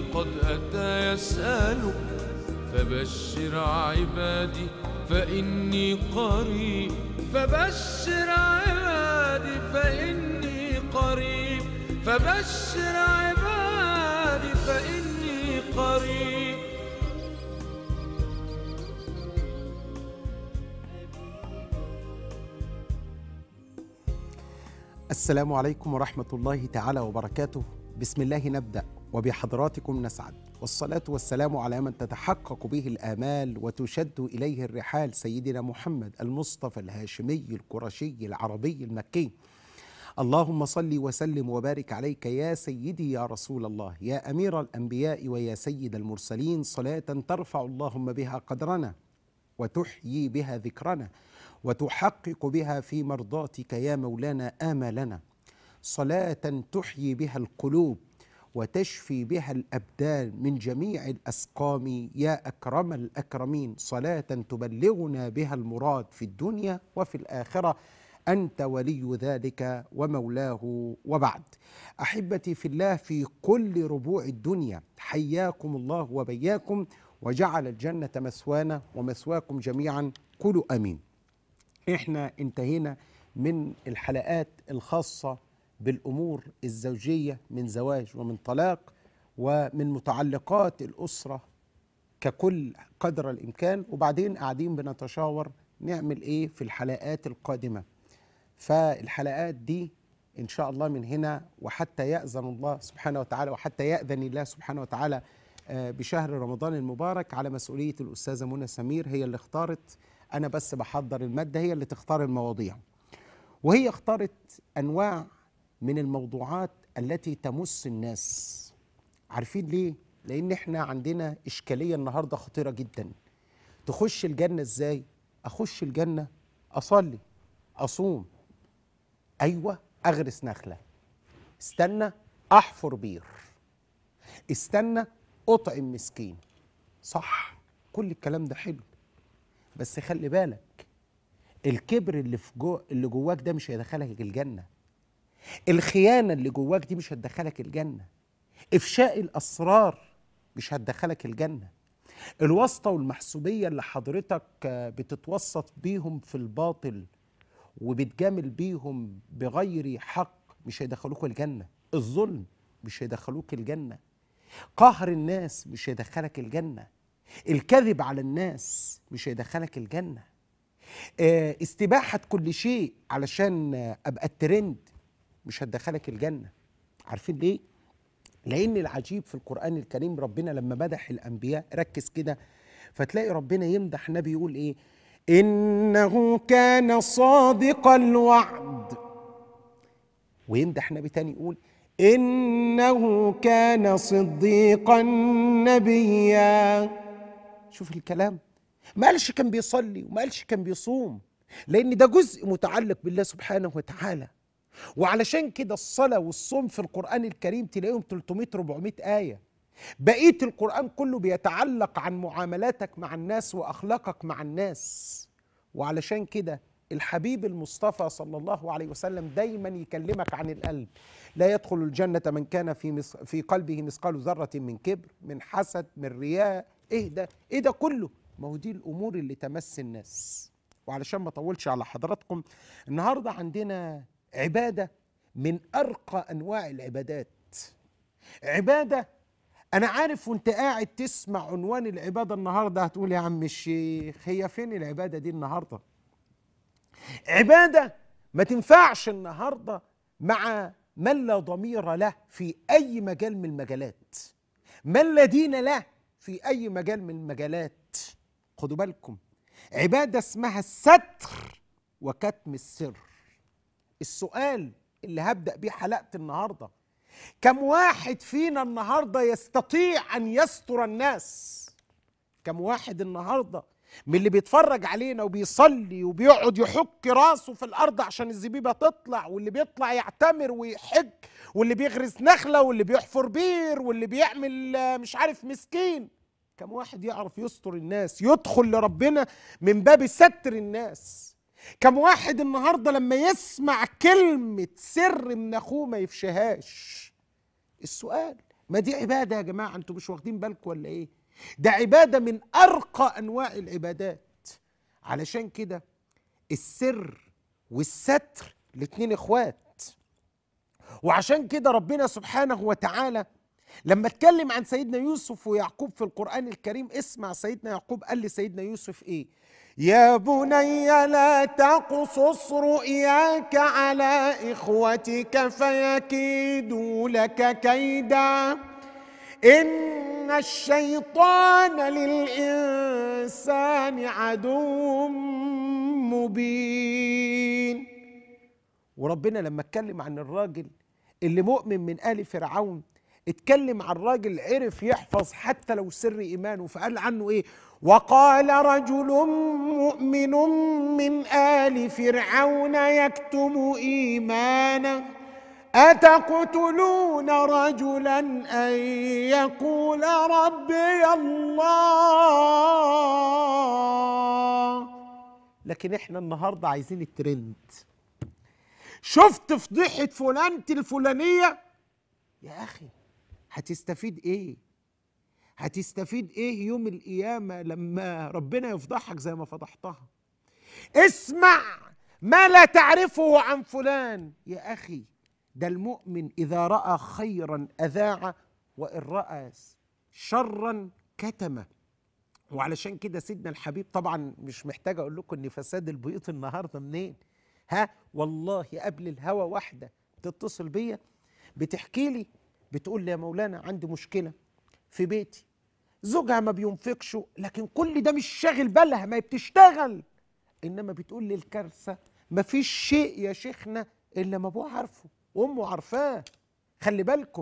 قد أتى يسألك فبشر عبادي فإني قريب فبشر عبادي فإني قريب فبشر عبادي فإني قريب السلام عليكم ورحمة الله تعالى وبركاته بسم الله نبدأ وبحضراتكم نسعد والصلاة والسلام على من تتحقق به الآمال وتشد إليه الرحال سيدنا محمد المصطفى الهاشمي القرشي العربي المكي اللهم صل وسلم وبارك عليك يا سيدي يا رسول الله يا أمير الأنبياء ويا سيد المرسلين صلاة ترفع اللهم بها قدرنا وتحيي بها ذكرنا وتحقق بها في مرضاتك يا مولانا آمالنا صلاة تحيي بها القلوب وتشفي بها الأبدان من جميع الأسقام يا أكرم الأكرمين صلاة تبلغنا بها المراد في الدنيا وفي الآخرة أنت ولي ذلك ومولاه وبعد أحبتي في الله في كل ربوع الدنيا حياكم الله وبياكم وجعل الجنة مسوانا ومسواكم جميعا قولوا أمين احنا انتهينا من الحلقات الخاصة بالأمور الزوجية من زواج ومن طلاق ومن متعلقات الأسرة ككل قدر الإمكان وبعدين قاعدين بنتشاور نعمل إيه في الحلقات القادمة فالحلقات دي إن شاء الله من هنا وحتى يأذن الله سبحانه وتعالى وحتى يأذن الله سبحانه وتعالى بشهر رمضان المبارك على مسؤولية الأستاذة منى سمير هي اللي اختارت أنا بس بحضر المادة هي اللي تختار المواضيع وهي اختارت أنواع من الموضوعات التي تمس الناس عارفين ليه؟ لأن احنا عندنا إشكالية النهاردة خطيرة جدا تخش الجنة إزاي؟ أخش الجنة أصلي أصوم أيوة أغرس نخلة استنى أحفر بير استنى أطعم مسكين صح كل الكلام ده حلو بس خلي بالك الكبر اللي في جو اللي جواك ده مش هيدخلك الجنه الخيانه اللي جواك دي مش هتدخلك الجنه افشاء الاسرار مش هتدخلك الجنه الواسطه والمحسوبيه اللي حضرتك بتتوسط بيهم في الباطل وبتجامل بيهم بغير حق مش هيدخلوك الجنه الظلم مش هيدخلوك الجنه قهر الناس مش هيدخلك الجنه الكذب على الناس مش هيدخلك الجنة استباحة كل شيء علشان أبقى الترند مش هتدخلك الجنة عارفين ليه؟ لأن العجيب في القرآن الكريم ربنا لما مدح الأنبياء ركز كده فتلاقي ربنا يمدح نبي يقول إيه؟ إنه كان صادق الوعد ويمدح نبي تاني يقول إنه كان صديقا نبيا شوف الكلام ما قالش كان بيصلي وما قالش كان بيصوم لان ده جزء متعلق بالله سبحانه وتعالى وعلشان كده الصلاة والصوم في القرآن الكريم تلاقيهم 300 400 آية بقية القرآن كله بيتعلق عن معاملاتك مع الناس وأخلاقك مع الناس وعلشان كده الحبيب المصطفى صلى الله عليه وسلم دايما يكلمك عن القلب لا يدخل الجنة من كان في مس... في قلبه مثقال ذرة من كبر من حسد من رياء ايه ده ايه ده كله ما هو دي الامور اللي تمس الناس وعلشان ما اطولش على حضراتكم النهارده عندنا عباده من ارقى انواع العبادات عباده انا عارف وانت قاعد تسمع عنوان العباده النهارده هتقول يا عم الشيخ هي فين العباده دي النهارده عباده ما تنفعش النهارده مع من لا ضمير له في اي مجال من المجالات من لا دين له في اي مجال من المجالات خدوا بالكم عباده اسمها الستر وكتم السر السؤال اللي هبدا بيه حلقه النهارده كم واحد فينا النهارده يستطيع ان يستر الناس كم واحد النهارده من اللي بيتفرج علينا وبيصلي وبيقعد يحك راسه في الارض عشان الزبيبه تطلع واللي بيطلع يعتمر ويحج واللي بيغرس نخله واللي بيحفر بير واللي بيعمل مش عارف مسكين كم واحد يعرف يستر الناس يدخل لربنا من باب ستر الناس كم واحد النهارده لما يسمع كلمه سر من اخوه ما يفشهاش السؤال ما دي عباده يا جماعه انتوا مش واخدين بالكم ولا ايه ده عباده من ارقى انواع العبادات علشان كده السر والستر الاتنين اخوات وعشان كده ربنا سبحانه وتعالى لما اتكلم عن سيدنا يوسف ويعقوب في القرآن الكريم اسمع سيدنا يعقوب قال لسيدنا يوسف ايه يا بني لا تقصص رؤياك على إخوتك فيكيدوا لك كيدا إن الشيطان للإنسان عدو مبين وربنا لما اتكلم عن الراجل اللي مؤمن من آل فرعون اتكلم عن راجل عرف يحفظ حتى لو سر إيمانه فقال عنه إيه وقال رجل مؤمن من آل فرعون يكتم إيمانه أتقتلون رجلا أن يقول ربي الله لكن احنا النهارده عايزين الترند شفت فضيحة فلانة الفلانية يا أخي هتستفيد إيه؟ هتستفيد إيه يوم القيامة لما ربنا يفضحك زي ما فضحتها؟ اسمع ما لا تعرفه عن فلان يا أخي ده المؤمن إذا رأى خيرا أذاع وإن رأى شرا كتمه وعلشان كده سيدنا الحبيب طبعا مش محتاج اقول لكم ان فساد البيوت النهارده منين ها والله قبل الهوى واحده تتصل بيا بتحكي لي بتقول لي يا مولانا عندي مشكله في بيتي زوجها ما بينفقش لكن كل ده مش شاغل بالها ما بتشتغل انما بتقول لي الكارثه ما فيش شيء يا شيخنا الا ما ابوه عارفه وامه عارفاه خلي بالكم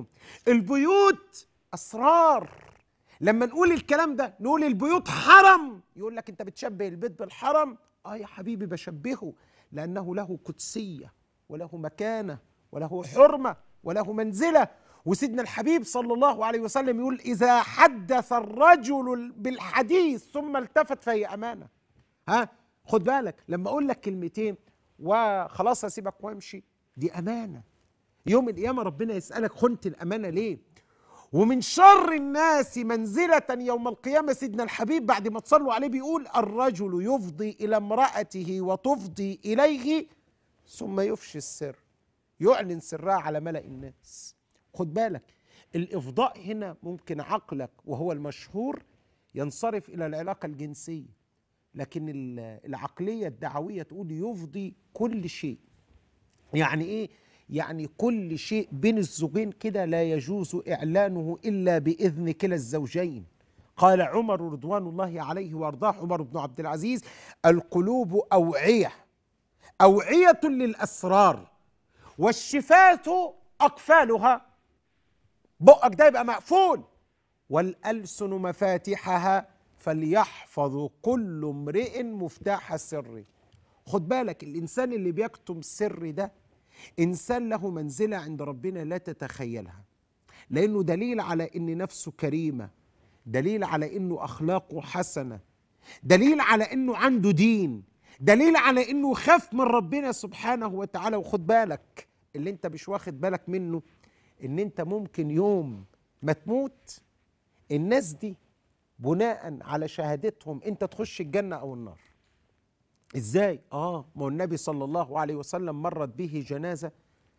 البيوت اسرار لما نقول الكلام ده نقول البيوت حرم يقول لك انت بتشبه البيت بالحرم اه يا حبيبي بشبهه لانه له قدسيه وله مكانه وله حرمه وله منزله وسيدنا الحبيب صلى الله عليه وسلم يقول اذا حدث الرجل بالحديث ثم التفت فهي امانه ها خد بالك لما اقول لك كلمتين وخلاص اسيبك وامشي دي امانه يوم القيامه ربنا يسالك خنت الامانه ليه ومن شر الناس منزلة يوم القيامة سيدنا الحبيب بعد ما تصلوا عليه بيقول الرجل يفضي إلى امرأته وتفضي إليه ثم يفشي السر يعلن سرها على ملأ الناس خد بالك الإفضاء هنا ممكن عقلك وهو المشهور ينصرف إلى العلاقة الجنسية لكن العقلية الدعوية تقول يفضي كل شيء يعني إيه؟ يعني كل شيء بين الزوجين كده لا يجوز إعلانه إلا بإذن كلا الزوجين قال عمر رضوان الله عليه وارضاه عمر بن عبد العزيز القلوب أوعية أوعية للأسرار والشفاة أقفالها بقك ده يبقى مقفول والألسن مفاتحها فليحفظ كل امرئ مفتاح سره خد بالك الإنسان اللي بيكتم السر ده انسان له منزله عند ربنا لا تتخيلها لانه دليل على ان نفسه كريمه دليل على انه اخلاقه حسنه دليل على انه عنده دين دليل على انه خاف من ربنا سبحانه وتعالى وخد بالك اللي انت مش واخد بالك منه ان انت ممكن يوم ما تموت الناس دي بناء على شهادتهم انت تخش الجنه او النار ازاي اه ما هو النبي صلى الله عليه وسلم مرت به جنازه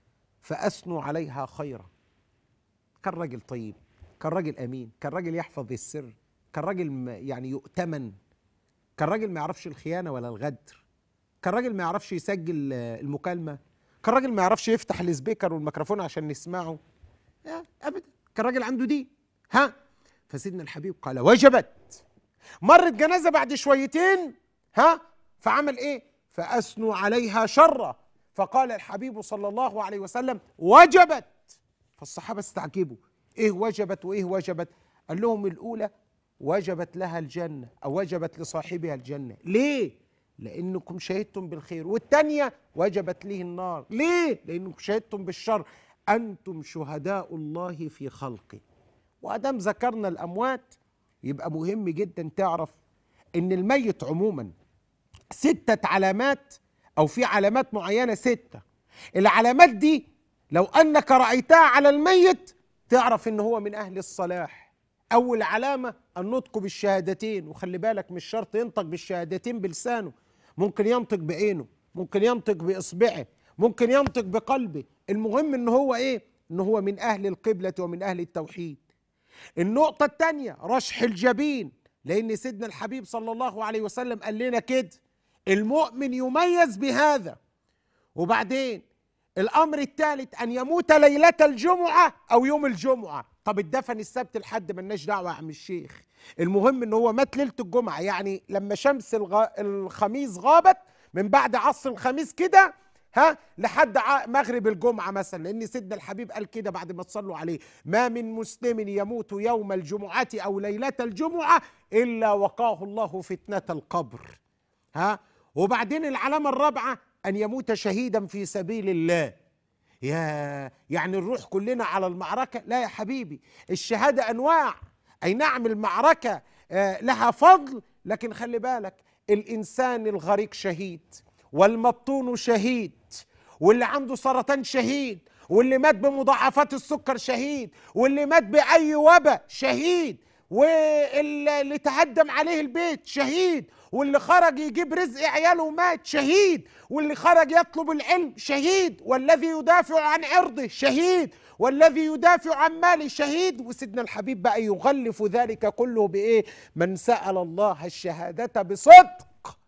فاثنوا عليها خيرا كان راجل طيب كان راجل امين كان راجل يحفظ السر كان راجل يعني يؤتمن كان راجل ما يعرفش الخيانه ولا الغدر كان راجل ما يعرفش يسجل المكالمه كان راجل ما يعرفش يفتح السبيكر والميكروفون عشان نسمعه ابدا كان راجل عنده دين ها فسيدنا الحبيب قال وجبت مرت جنازه بعد شويتين ها فعمل ايه فاثنوا عليها شرا فقال الحبيب صلى الله عليه وسلم وجبت فالصحابه استعجبوا ايه وجبت وايه وجبت قال لهم الاولى وجبت لها الجنه او وجبت لصاحبها الجنه ليه لانكم شهدتم بالخير والثانيه وجبت له النار ليه لانكم شهدتم بالشر انتم شهداء الله في خلقه وادام ذكرنا الاموات يبقى مهم جدا تعرف ان الميت عموما ستة علامات أو في علامات معينة ستة العلامات دي لو أنك رأيتها على الميت تعرف ان هو من اهل الصلاح اول علامه النطق بالشهادتين وخلي بالك مش شرط ينطق بالشهادتين بلسانه ممكن ينطق بعينه ممكن ينطق باصبعه ممكن ينطق بقلبه المهم ان هو ايه ان هو من اهل القبله ومن اهل التوحيد النقطه الثانيه رشح الجبين لان سيدنا الحبيب صلى الله عليه وسلم قال لنا كده المؤمن يميز بهذا وبعدين الامر الثالث ان يموت ليله الجمعه او يوم الجمعه طب اتدفن السبت الحد ملناش دعوه يا عم الشيخ المهم ان هو مات ليله الجمعه يعني لما شمس الغ... الخميس غابت من بعد عصر الخميس كده ها لحد ع- مغرب الجمعه مثلا لان سيدنا الحبيب قال كده بعد ما تصلوا عليه ما من مسلم يموت يوم الجمعه او ليله الجمعه الا وقاه الله فتنه القبر ها وبعدين العلامه الرابعه ان يموت شهيدا في سبيل الله يا يعني نروح كلنا على المعركة لا يا حبيبي الشهادة أنواع أي نعم المعركة آه، لها فضل لكن خلي بالك الإنسان الغريق شهيد والمبطون شهيد واللي عنده سرطان شهيد واللي مات بمضاعفات السكر شهيد واللي مات بأي وباء شهيد واللي تهدم عليه البيت شهيد واللي خرج يجيب رزق عياله ومات شهيد واللي خرج يطلب العلم شهيد والذي يدافع عن عرضه شهيد والذي يدافع عن ماله شهيد وسيدنا الحبيب بقى يغلف ذلك كله بايه من سأل الله الشهادة بصدق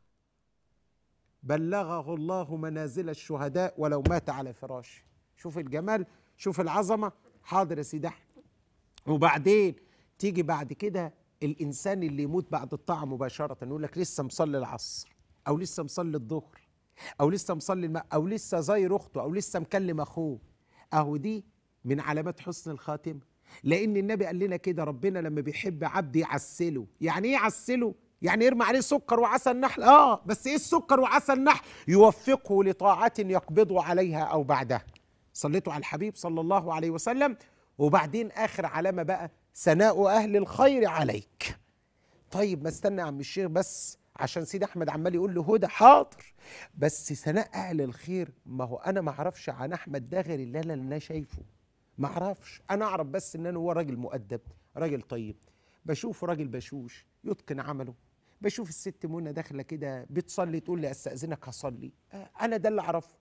بلغه الله منازل الشهداء ولو مات على فراشه شوف الجمال شوف العظمة حاضر يا سيدي أحمد وبعدين تيجي بعد كده الانسان اللي يموت بعد الطاعه مباشره يقول لك لسه مصلي العصر او لسه مصلي الظهر او لسه مصلي الم... او لسه زاير اخته او لسه مكلم اخوه اهو دي من علامات حسن الخاتمه لان النبي قال لنا كده ربنا لما بيحب عبد يعسله يعني ايه يعسله يعني يرمي عليه سكر وعسل نحل اه بس ايه السكر وعسل نحل يوفقه لطاعه يقبض عليها او بعدها صليتوا على الحبيب صلى الله عليه وسلم وبعدين اخر علامه بقى ثناء اهل الخير عليك طيب ما استنى يا عم الشيخ بس عشان سيدي احمد عمال يقول له هدى حاضر بس ثناء اهل الخير ما هو انا ما اعرفش عن احمد ده غير اللي انا اللي أنا شايفه ما اعرفش انا اعرف بس ان انا هو راجل مؤدب راجل طيب بشوفه راجل بشوش يتقن عمله بشوف الست منى داخله كده بتصلي تقول لي استاذنك هصلي آه، انا ده اللي اعرفه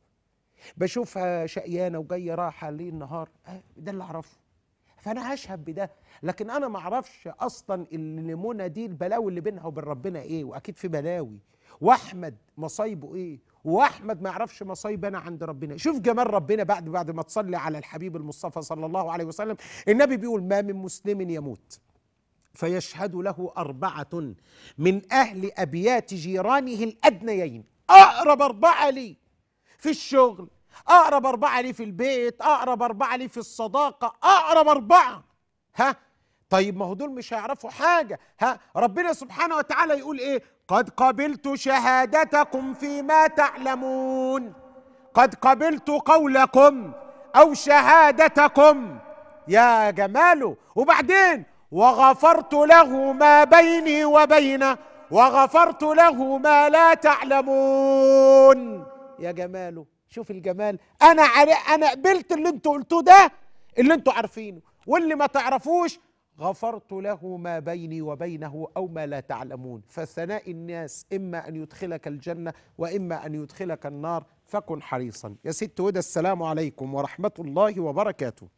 بشوفها شقيانه وجايه راحه ليل نهار آه، ده اللي اعرفه فانا هشهد بده لكن انا ما اعرفش اصلا اللي منى دي البلاوي اللي بينها وبين ربنا ايه واكيد في بلاوي واحمد مصايبه ايه واحمد ما يعرفش مصايب انا عند ربنا شوف جمال ربنا بعد بعد ما تصلي على الحبيب المصطفى صلى الله عليه وسلم النبي بيقول ما من مسلم يموت فيشهد له أربعة من أهل أبيات جيرانه الأدنيين أقرب أربعة لي في الشغل أقرب أربعة لي في البيت أقرب أربعة لي في الصداقة أقرب أربعة ها طيب ما هو دول مش هيعرفوا حاجة ها ربنا سبحانه وتعالى يقول إيه قد قبلت شهادتكم فيما تعلمون قد قبلت قولكم أو شهادتكم يا جماله وبعدين وغفرت له ما بيني وبينه وغفرت له ما لا تعلمون يا جماله شوف الجمال انا عر... انا قبلت اللي انتوا قلتوه ده اللي انتوا عارفينه واللي ما تعرفوش غفرت له ما بيني وبينه او ما لا تعلمون فثناء الناس اما ان يدخلك الجنه واما ان يدخلك النار فكن حريصا يا ست هدى السلام عليكم ورحمه الله وبركاته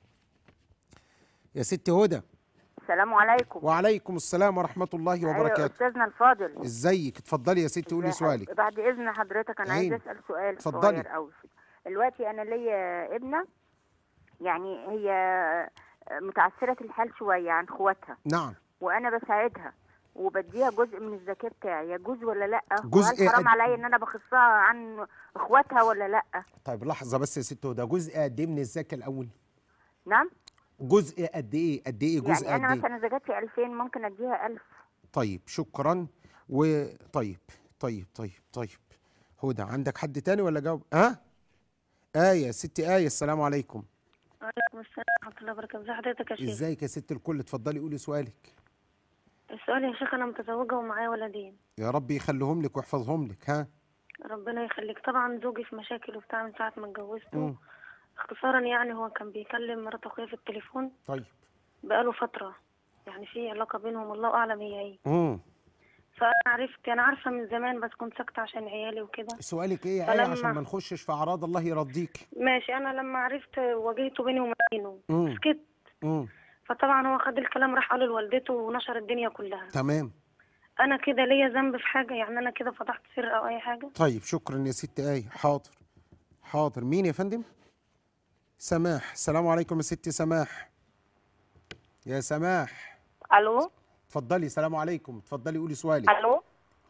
يا ست هدى السلام عليكم وعليكم السلام ورحمه الله أيوة وبركاته استاذنا الفاضل ازيك اتفضلي يا ست قولي إزاي سؤالك حضرتك؟ بعد اذن حضرتك انا عايز عيني. اسال سؤال اتفضلي. صغير قوي دلوقتي انا ليا ابنه يعني هي متعثره الحال شويه عن اخواتها نعم وانا بساعدها وبديها جزء من الزكاه بتاعي يجوز ولا لا جزء وهل حرام قد- عليا ان انا بخصها عن اخواتها ولا لا طيب لحظه بس يا ست هدى جزء قد ايه من الزكاه الاول نعم جزء قد ايه قد ايه جزء يعني انا قد ايه مثلا زكاتي 2000 ممكن اديها 1000 طيب شكرا وطيب طيب طيب طيب هدى عندك حد تاني ولا جاوب ها آية ست آية السلام عليكم وعليكم السلام ورحمة الله وبركاته ازي حضرتك يا شيخ ازيك يا ست الكل اتفضلي قولي سؤالك السؤال يا شيخ أنا متزوجة ومعايا ولدين يا رب يخليهم لك ويحفظهم لك ها ربنا يخليك طبعا زوجي في مشاكل وبتاع من ساعة ما اتجوزته مم. اختصارا يعني هو كان بيكلم مرات اخويا في التليفون طيب بقاله فتره يعني في علاقه بينهم الله اعلم هي ايه امم فانا عرفت انا عارفه من زمان بس كنت ساكته عشان عيالي وكده سؤالك ايه يا آية فلما- عشان ما نخشش في اعراض الله يرضيك ماشي انا لما عرفت واجهته بيني وبينه مم. سكت امم فطبعا هو خد الكلام راح قاله لوالدته ونشر الدنيا كلها تمام انا كده ليا ذنب في حاجه يعني انا كده فتحت سر او اي حاجه طيب شكرا يا ست آية حاضر حاضر مين يا فندم سماح السلام عليكم يا ست سماح يا سماح الو اتفضلي السلام عليكم اتفضلي قولي سؤالك الو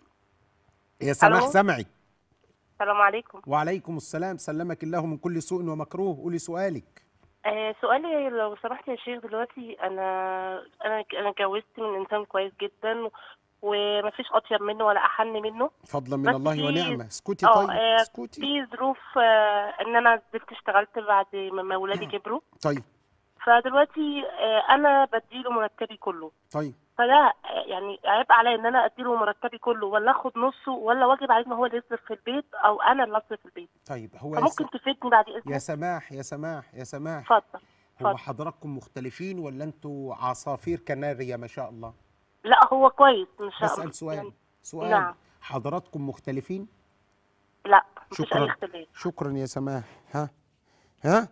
يا سماح ألو؟ سمعك السلام عليكم وعليكم السلام سلمك الله من كل سوء ومكروه قولي سؤالك آه سؤالي لو سمحت يا شيخ دلوقتي انا انا انا اتجوزت من انسان كويس جدا ومفيش اطيب منه ولا احن منه فضلا من بس الله في- ونعمه اسكتي اه طيب آه، اسكتي في ظروف آه ان انا نزلت اشتغلت بعد ما ما ولادي كبروا طيب فدلوقتي آه انا بديله مرتبي كله طيب فده آه، يعني عيب عليا ان انا اديله مرتبي كله ولا اخد نصه ولا واجب عليه ان هو اللي يصرف في البيت او انا اللي اصرف في البيت طيب هو يا, س... فممكن تفيدني بعد يا اذنك سماح يا سماح يا سماح اتفضل هو اتفضل. حضراتكم مختلفين ولا انتوا عصافير كناريا ما شاء الله لا هو كويس ان شاء الله بسأل سؤال يعني سؤال نعم. حضراتكم مختلفين لا مفيش شكراً. اي اختلاف شكرا يا سماح ها ها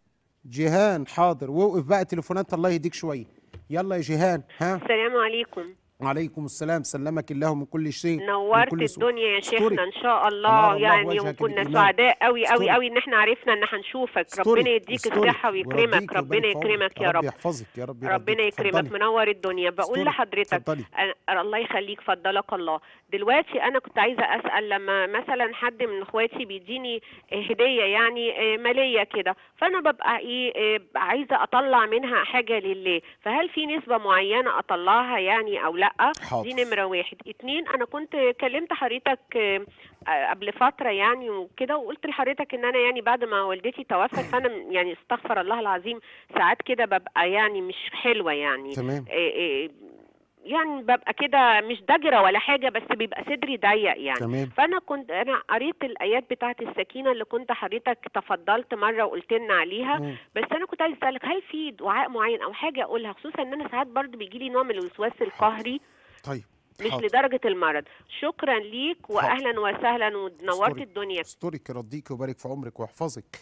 جيهان حاضر وقف بقى تليفونات الله يهديك شويه يلا يا جيهان ها السلام عليكم وعليكم السلام سلمك الله من كل شيء من نورت كل سوء. الدنيا يا أستوري. شيخنا ان شاء أنار الله الله يعني وجهك وكنا بالإيمان. سعداء قوي قوي أستوري. قوي ان احنا عرفنا ان هنشوفك أستوري. ربنا يديك أستوري. الصحه ويكرمك ويرضيك ربنا ويبارك في يكرمك يا عمرك. رب يحفظك يا رب يرضيك. ربنا يكرمك اتفضلي. منور الدنيا بقول أستوري. لحضرتك اتفضلي. أنا الله يخليك فضلك الله دلوقتي انا كنت عايزه اسال لما مثلا حد من اخواتي بيديني هديه يعني آه، ماليه كده فانا ببقى ايه آه، عايزه اطلع منها حاجه لله فهل في نسبه معينه اطلعها يعني او لا حاضر. دي نمره واحد اتنين انا كنت كلمت حضرتك آه، آه، قبل فتره يعني وكده وقلت لحضرتك ان انا يعني بعد ما والدتي توفت فانا يعني استغفر الله العظيم ساعات كده ببقى يعني مش حلوه يعني تمام إيه إيه يعني ببقى كده مش ضجرة ولا حاجة بس بيبقى صدري ضيق يعني تمام فأنا كنت أنا قريت الآيات بتاعت السكينة اللي كنت حضرتك تفضلت مرة وقلت لنا عليها مم. بس أنا كنت عايز أسألك هل في دعاء معين أو حاجة أقولها خصوصا إن أنا ساعات برضو بيجي لي نوع من الوسواس القهري طيب مش حاضر. لدرجة المرض شكرا ليك وأهلا وسهلا ونورت أستوري. الدنيا استرك يرضيك ويبارك في عمرك ويحفظك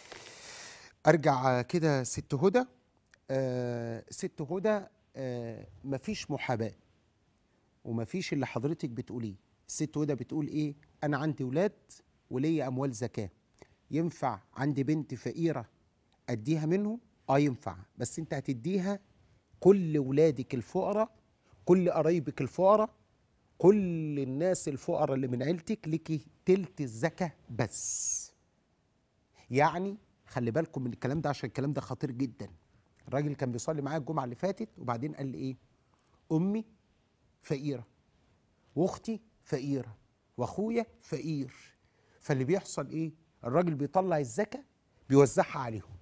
ارجع كده ست هدى آه ست هدى آه مفيش محاباه ومفيش اللي حضرتك بتقوليه الست هدى بتقول ايه انا عندي ولاد وليا اموال زكاه ينفع عندي بنت فقيره اديها منه اه ينفع بس انت هتديها كل ولادك الفقراء كل قرايبك الفقراء كل الناس الفقراء اللي من عيلتك ليكي تلت الزكاه بس يعني خلي بالكم من الكلام ده عشان الكلام ده خطير جدا الراجل كان بيصلي معايا الجمعه اللي فاتت وبعدين قال لي ايه امي فقيره واختي فقيره واخويا فقير فاللي بيحصل ايه الراجل بيطلع الزكاه بيوزعها عليهم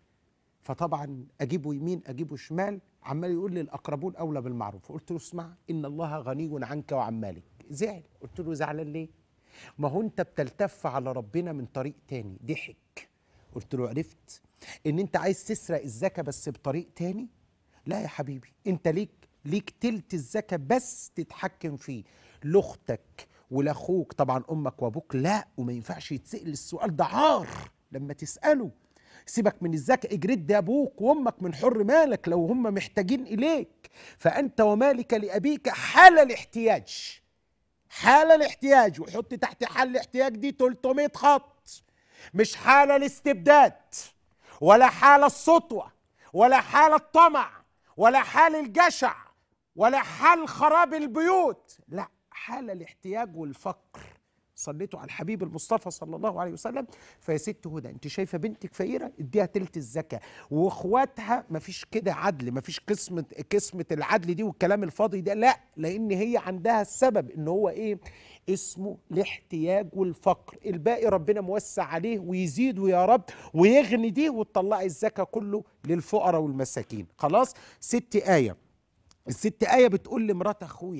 فطبعا اجيبه يمين اجيبه شمال عمال يقول لي الاقربون اولى بالمعروف قلت له اسمع ان الله غني عنك وعن مالك زعل قلت له زعلان ليه ما هو انت بتلتف على ربنا من طريق تاني ضحك قلت له عرفت ان انت عايز تسرق الزكاه بس بطريق تاني لا يا حبيبي انت ليك ليك تلت الزكاه بس تتحكم فيه لاختك ولاخوك طبعا امك وابوك لا وما ينفعش يتسال السؤال ده عار لما تساله سيبك من الزكاة اجرد ابوك وامك من حر مالك لو هم محتاجين اليك فانت ومالك لابيك حال الاحتياج حال الاحتياج وحط تحت حال الاحتياج دي 300 خط مش حال الاستبداد ولا حال السطوة ولا حال الطمع ولا حال الجشع ولا حال خراب البيوت لا حال الاحتياج والفقر صليتوا على الحبيب المصطفى صلى الله عليه وسلم فيا ست هدى انت شايفه بنتك فقيره اديها تلت الزكاه واخواتها مفيش كده عدل مفيش قسمه قسمه العدل دي والكلام الفاضي ده لا لان هي عندها السبب ان هو ايه اسمه الاحتياج والفقر الباقي ربنا موسع عليه ويزيده يا رب ويغني دي وتطلعي الزكاه كله للفقراء والمساكين خلاص ست ايه الست آية بتقول لمرات أخويا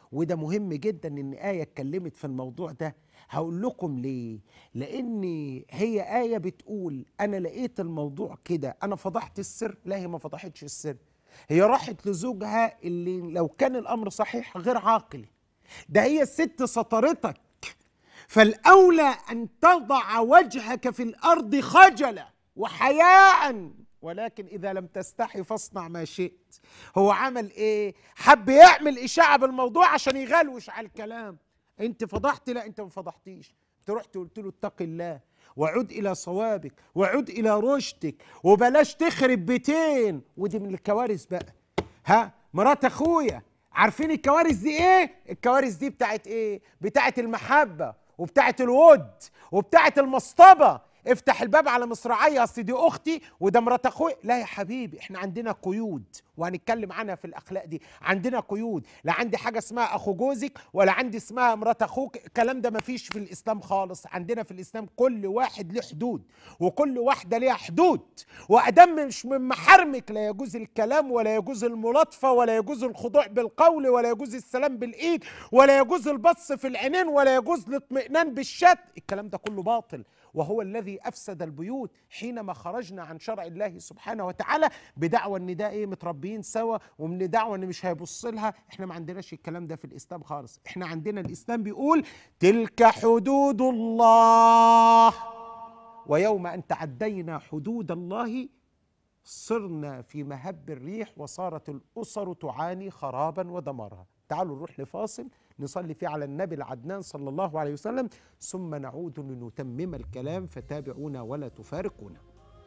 وده مهم جدا ان ايه اتكلمت في الموضوع ده هقول لكم ليه لان هي ايه بتقول انا لقيت الموضوع كده انا فضحت السر لا هي ما فضحتش السر هي راحت لزوجها اللي لو كان الامر صحيح غير عاقل ده هي الست سطرتك فالاولى ان تضع وجهك في الارض خجلا وحياء ولكن اذا لم تستحي فاصنع ما شئت هو عمل ايه حب يعمل اشاعه بالموضوع عشان يغلوش على الكلام انت فضحت لا انت ما فضحتيش انت رحت قلت له اتق الله وعد الى صوابك وعد الى رشدك وبلاش تخرب بيتين ودي من الكوارث بقى ها مرات اخويا عارفين الكوارث دي ايه الكوارث دي بتاعت ايه بتاعت المحبه وبتاعت الود وبتاعت المصطبه افتح الباب على مصراعية اصل دي اختي وده مرات اخويا لا يا حبيبي احنا عندنا قيود وهنتكلم عنها في الاخلاق دي عندنا قيود لا عندي حاجه اسمها اخو جوزك ولا عندي اسمها مرات اخوك الكلام ده مفيش في الاسلام خالص عندنا في الاسلام كل واحد له حدود وكل واحده ليها حدود وادام مش من محارمك لا يجوز الكلام ولا يجوز الملاطفه ولا يجوز الخضوع بالقول ولا يجوز السلام بالايد ولا يجوز البص في العينين ولا يجوز الاطمئنان بالشد الكلام ده كله باطل وهو الذي افسد البيوت حينما خرجنا عن شرع الله سبحانه وتعالى بدعوى ان ده ايه متربيين سوا ومن دعوى ان مش هيبص لها احنا ما عندناش الكلام ده في الاسلام خالص احنا عندنا الاسلام بيقول تلك حدود الله ويوم ان تعدينا حدود الله صرنا في مهب الريح وصارت الاسر تعاني خرابا ودمارا تعالوا نروح لفاصل نصلي فيه على النبي العدنان صلى الله عليه وسلم ثم نعود لنتمم الكلام فتابعونا ولا تفارقونا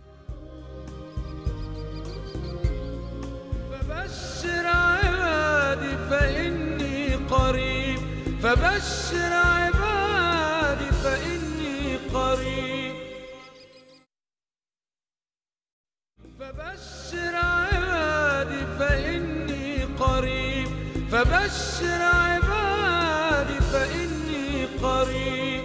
فبشر عبادي فإني قريب فبشر عبادي فإني قريب فبشر عبادي فإني قريب فبشر عبادي فإني قريب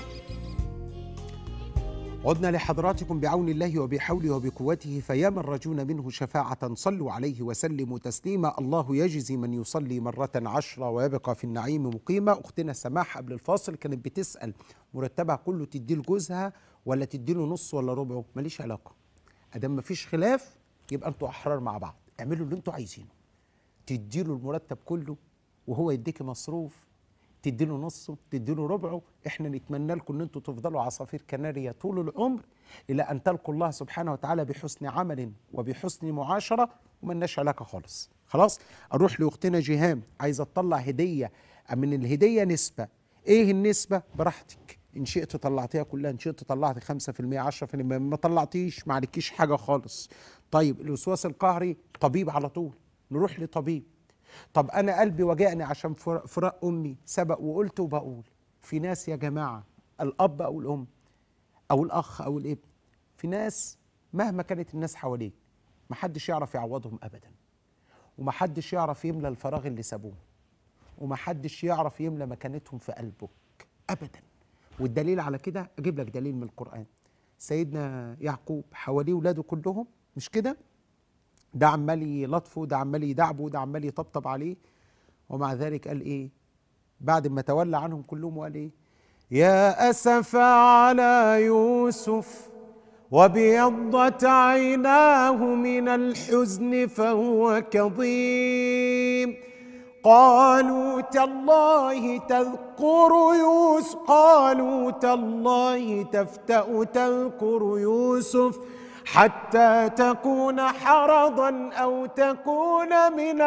عدنا لحضراتكم بعون الله وبحوله وبقوته فيا من رجون منه شفاعة صلوا عليه وسلموا تسليما الله يجزي من يصلي مرة عشرة ويبقى في النعيم مقيمة أختنا سماح قبل الفاصل كانت بتسأل مرتبها كله تدي لجوزها ولا تدي له نص ولا ربعه ماليش علاقة أدام مفيش خلاف يبقى أنتوا أحرار مع بعض اعملوا اللي أنتوا عايزينه تدي له المرتب كله وهو يديكي مصروف تدي له نصه تدي له ربعه احنا نتمنى لكم ان انتم تفضلوا عصافير كناريا طول العمر الى ان تلقوا الله سبحانه وتعالى بحسن عمل وبحسن معاشره وملناش علاقه خالص خلاص اروح لاختنا جيهام عايزه تطلع هديه من الهديه نسبه ايه النسبه براحتك ان شئت طلعتيها كلها ان شئت طلعت 5% 10% ما طلعتيش ما عليكيش حاجه خالص طيب الوسواس القهري طبيب على طول نروح لطبيب طب انا قلبي وجعني عشان فر- فراق امي سبق وقلت وبقول في ناس يا جماعه الاب او الام او الاخ او الابن في ناس مهما كانت الناس حواليك محدش يعرف يعوضهم ابدا ومحدش يعرف يملى الفراغ اللي سابوه ومحدش يعرف يملى مكانتهم في قلبك ابدا والدليل على كده اجيب لك دليل من القران سيدنا يعقوب حواليه ولاده كلهم مش كده ده عمال يلطفه ده عمال يدعبه ده عمال يطبطب عليه ومع ذلك قال ايه بعد ما تولى عنهم كلهم وقال ايه يا اسف على يوسف وابيضت عيناه من الحزن فهو كظيم قالوا تالله تذكر يوسف قالوا تالله تفتأ تذكر يوسف حتى تكون حرضا أو تكون من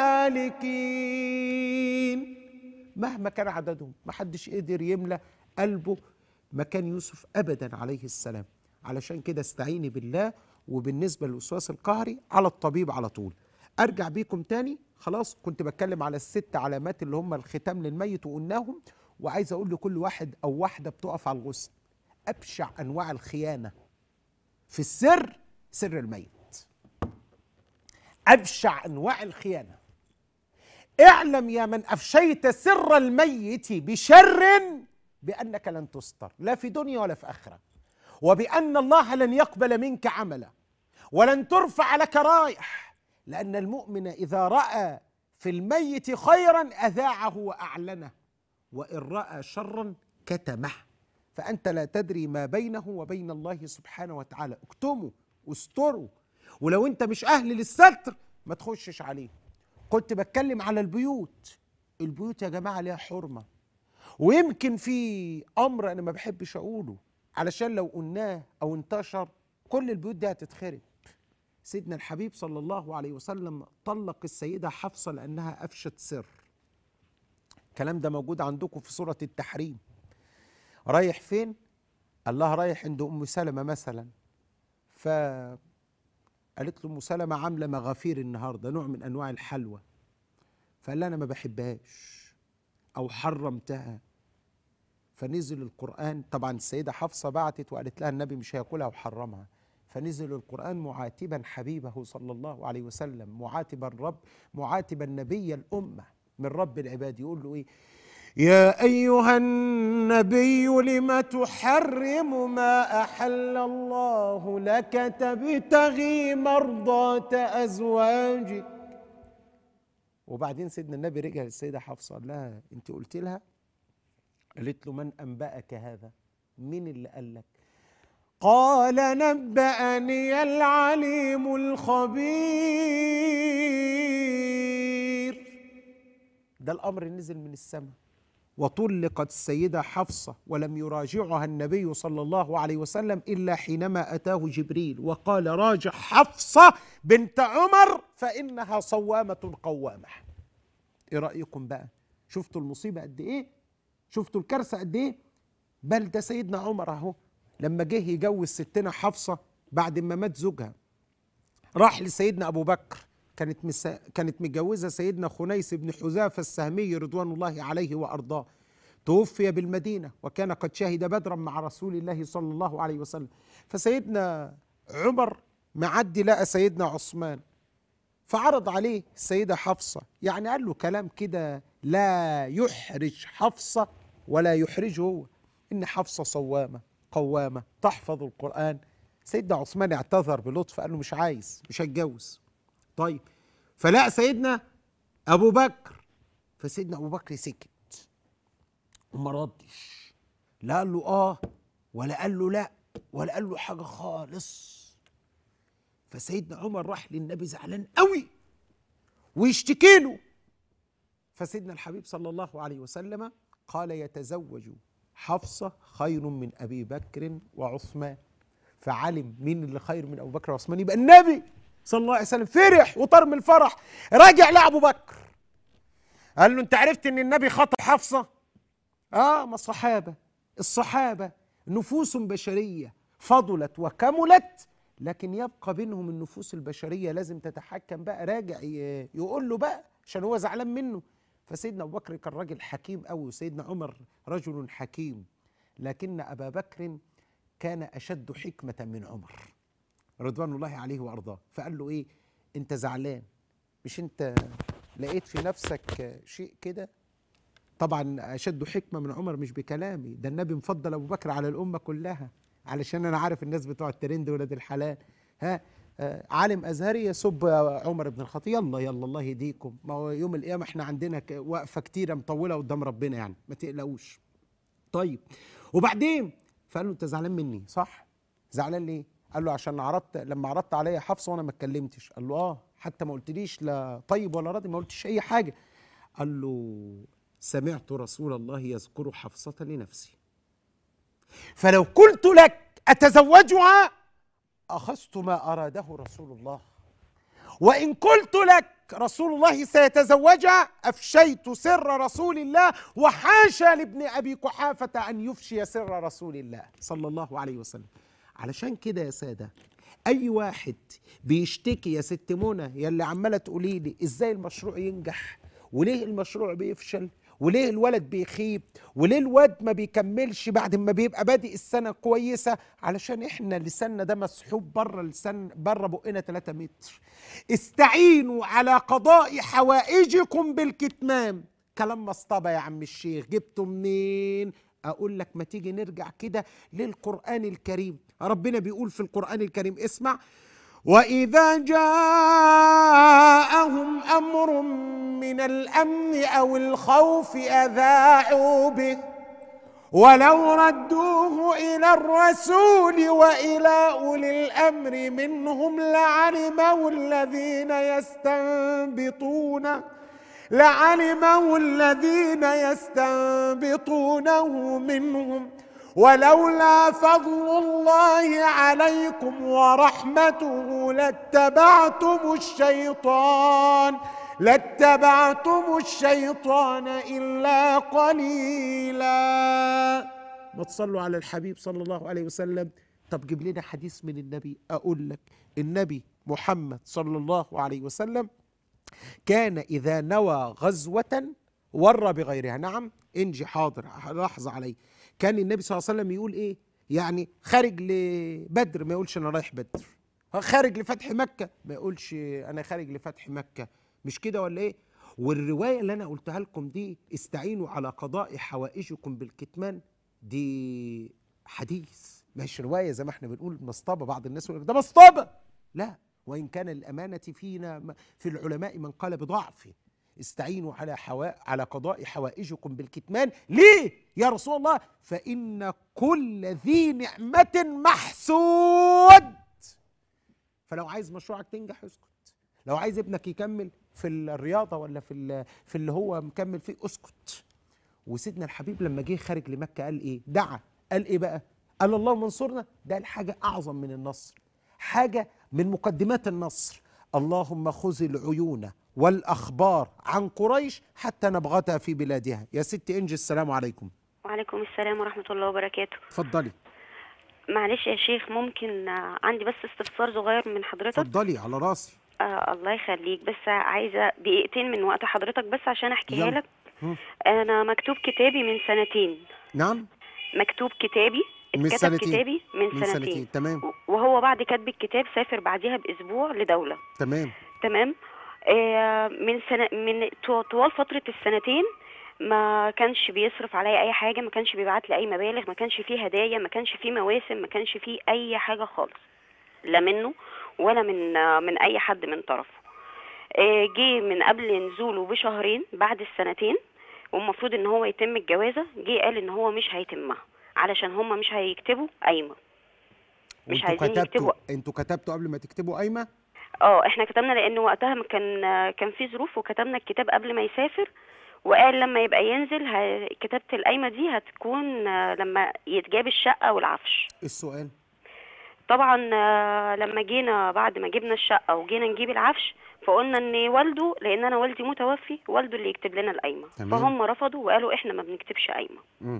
الهالكين مهما كان عددهم محدش قدر يملى قلبه مكان يوسف أبدا عليه السلام علشان كده استعيني بالله وبالنسبة للوسواس القهري على الطبيب على طول ارجع بيكم تاني خلاص كنت بتكلم على الست علامات اللي هم الختام للميت وقلناهم وعايز اقول لكل واحد او واحده بتقف على الغسل ابشع انواع الخيانه في السر سر الميت ابشع انواع الخيانه اعلم يا من افشيت سر الميت بشر بانك لن تستر لا في دنيا ولا في اخره وبان الله لن يقبل منك عملا ولن ترفع لك رايح لأن المؤمن إذا رأى في الميت خيرا اذاعه واعلنه وان راى شرا كتمه فانت لا تدري ما بينه وبين الله سبحانه وتعالى اكتمه واستره ولو انت مش اهل للستر ما تخشش عليه كنت بتكلم على البيوت البيوت يا جماعه ليها حرمه ويمكن في امر انا ما بحبش اقوله علشان لو قلناه او انتشر كل البيوت دي هتتخرب سيدنا الحبيب صلى الله عليه وسلم طلق السيده حفصه لانها افشت سر الكلام ده موجود عندكم في سوره التحريم رايح فين الله رايح عند ام سلمه مثلا ف قالت له ام سلمه عامله مغافير النهارده نوع من انواع الحلوى فقال لها انا ما بحبهاش او حرمتها فنزل القران طبعا السيده حفصه بعتت وقالت لها النبي مش هياكلها وحرمها فنزل القران معاتبا حبيبه صلى الله عليه وسلم معاتبا الرب معاتبا نبي الامه من رب العباد يقول له ايه يا ايها النبي لم تحرم ما احل الله لك تبتغي مرضاه ازواجك وبعدين سيدنا النبي رجع للسيده حفصه قال لها انت قلت لها قالت له من انباك هذا مين اللي قال لك قال نبأني العليم الخبير ده الامر نزل من السماء وطلقت السيدة حفصة ولم يراجعها النبي صلى الله عليه وسلم إلا حينما أتاه جبريل وقال راجع حفصة بنت عمر فإنها صوامة قوامة إيه رأيكم بقى شفتوا المصيبة قد إيه شفتوا الكارثة قد إيه بل ده سيدنا عمر أهو لما جه يجوز ستنا حفصة بعد ما مات زوجها راح لسيدنا أبو بكر كانت مسا... كانت متجوزة سيدنا خنيس بن حذافة السهمي رضوان الله عليه وأرضاه توفي بالمدينة وكان قد شهد بدرا مع رسول الله صلى الله عليه وسلم فسيدنا عمر معدي لقى سيدنا عثمان فعرض عليه السيدة حفصة يعني قال له كلام كده لا يحرج حفصة ولا يحرجه هو إن حفصة صوامة قوامة تحفظ القرآن سيدنا عثمان اعتذر بلطف قال له مش عايز مش هتجوز طيب فلا سيدنا ابو بكر فسيدنا ابو بكر سكت وما ردش لا قال له اه ولا قال له لا ولا قال له حاجه خالص فسيدنا عمر راح للنبي زعلان قوي ويشتكي له فسيدنا الحبيب صلى الله عليه وسلم قال يتزوج حفصه خير من ابي بكر وعثمان فعلم مين اللي خير من ابو بكر وعثمان يبقى النبي صلى الله عليه وسلم فرح وطار من الفرح راجع لابو بكر قال له انت عرفت ان النبي خطب حفصه اه ما الصحابه الصحابه نفوس بشريه فضلت وكملت لكن يبقى بينهم النفوس البشريه لازم تتحكم بقى راجع ي- يقول له بقى عشان هو زعلان منه فسيدنا ابو بكر كان راجل حكيم قوي وسيدنا عمر رجل حكيم لكن ابا بكر كان اشد حكمه من عمر رضوان الله عليه وارضاه فقال له ايه انت زعلان مش انت لقيت في نفسك شيء كده طبعا اشد حكمه من عمر مش بكلامي ده النبي مفضل ابو بكر على الامه كلها علشان انا عارف الناس بتوع الترند ولاد الحلال ها آه، عالم ازهري يسب عمر بن الخطاب يلا يلا الله يهديكم ما هو يوم القيامه احنا عندنا ك- وقفه كتيره مطوله قدام ربنا يعني ما تقلقوش طيب وبعدين فقال له انت زعلان مني صح زعلان ليه قال له عشان عرضت لما عرضت عليا حفصه وانا ما اتكلمتش قال له اه حتى ما قلتليش لا طيب ولا راضي ما قلتش اي حاجه قال له سمعت رسول الله يذكر حفصه لنفسي فلو قلت لك اتزوجها اخذت ما اراده رسول الله وان قلت لك رسول الله سيتزوجها افشيت سر رسول الله وحاشا لابن ابي قحافه ان يفشي سر رسول الله صلى الله عليه وسلم علشان كده يا ساده اي واحد بيشتكي يا ست منى يا اللي عماله تقولي لي ازاي المشروع ينجح وليه المشروع بيفشل وليه الولد بيخيب وليه الواد ما بيكملش بعد ما بيبقى بادئ السنه كويسه علشان احنا لساننا ده مسحوب بره لسان بره بقنا 3 متر استعينوا على قضاء حوائجكم بالكتمان كلام مصطبه يا عم الشيخ جبته منين اقول لك ما تيجي نرجع كده للقران الكريم ربنا بيقول في القران الكريم اسمع واذا جاءهم امر من الامن او الخوف اذاعوا به ولو ردوه الى الرسول والى اولي الامر منهم لعلمه الذين يستنبطونه لعلمه الذين يستنبطونه منهم ولولا فضل الله عليكم ورحمته لاتبعتم الشيطان لاتبعتم الشيطان الا قليلا ما تصلوا على الحبيب صلى الله عليه وسلم طب جيب لنا حديث من النبي اقول لك النبي محمد صلى الله عليه وسلم كان إذا نوى غزوة ور بغيرها نعم انجي حاضر لحظة علي كان النبي صلى الله عليه وسلم يقول إيه يعني خارج لبدر ما يقولش أنا رايح بدر خارج لفتح مكة ما يقولش أنا خارج لفتح مكة مش كده ولا إيه والرواية اللي أنا قلتها لكم دي استعينوا على قضاء حوائجكم بالكتمان دي حديث مش رواية زي ما احنا بنقول مسطبة بعض الناس يقول لك ده مسطبة لا وإن كان الأمانة فينا في العلماء من قال بضعف استعينوا على حوا... على قضاء حوائجكم بالكتمان ليه يا رسول الله فإن كل ذي نعمة محسود فلو عايز مشروعك تنجح اسكت لو عايز ابنك يكمل في الرياضة ولا في ال... في اللي هو مكمل فيه اسكت وسيدنا الحبيب لما جه خارج لمكة قال ايه دعا قال ايه بقى قال اللهم انصرنا ده الحاجة أعظم من النصر حاجة من مقدمات النصر اللهم خذ العيون والأخبار عن قريش حتى نبغتها في بلادها يا ست إنجي السلام عليكم وعليكم السلام ورحمة الله وبركاته اتفضلي معلش يا شيخ ممكن آه، عندي بس استفسار صغير من حضرتك اتفضلي على راسي آه الله يخليك بس عايزة دقيقتين من وقت حضرتك بس عشان احكيها يلا. لك هم. انا مكتوب كتابي من سنتين نعم مكتوب كتابي من اتكتب سنتين. كتابي من, من سنتين, سنتين تمام وهو بعد كتب الكتاب سافر بعديها باسبوع لدولة تمام تمام آه من سنة من طو- طوال فترة السنتين ما كانش بيصرف عليا اي حاجة ما كانش بيبعت لي اي مبالغ ما كانش فيه هدايا ما كانش فيه مواسم ما كانش فيه اي حاجة خالص لا منه ولا من آه، من اي حد من طرفه آه، جه من قبل نزوله بشهرين بعد السنتين والمفروض ان هو يتم الجوازة جه قال ان هو مش هيتمها علشان هما مش هيكتبوا قايمة مش وانتوا عايزين كتبتوا يكتبوا انتوا كتبتوا قبل ما تكتبوا قايمة اه احنا كتبنا لان وقتها ما كان كان في ظروف وكتبنا الكتاب قبل ما يسافر وقال لما يبقى ينزل ه- كتابة القايمة دي هتكون آه، لما يتجاب الشقة والعفش إيه السؤال طبعا آه، لما جينا بعد ما جبنا الشقة وجينا نجيب العفش فقلنا ان والده لان انا والدي متوفي والده اللي يكتب لنا القايمة تمام. فهم رفضوا وقالوا احنا ما بنكتبش قايمة مم.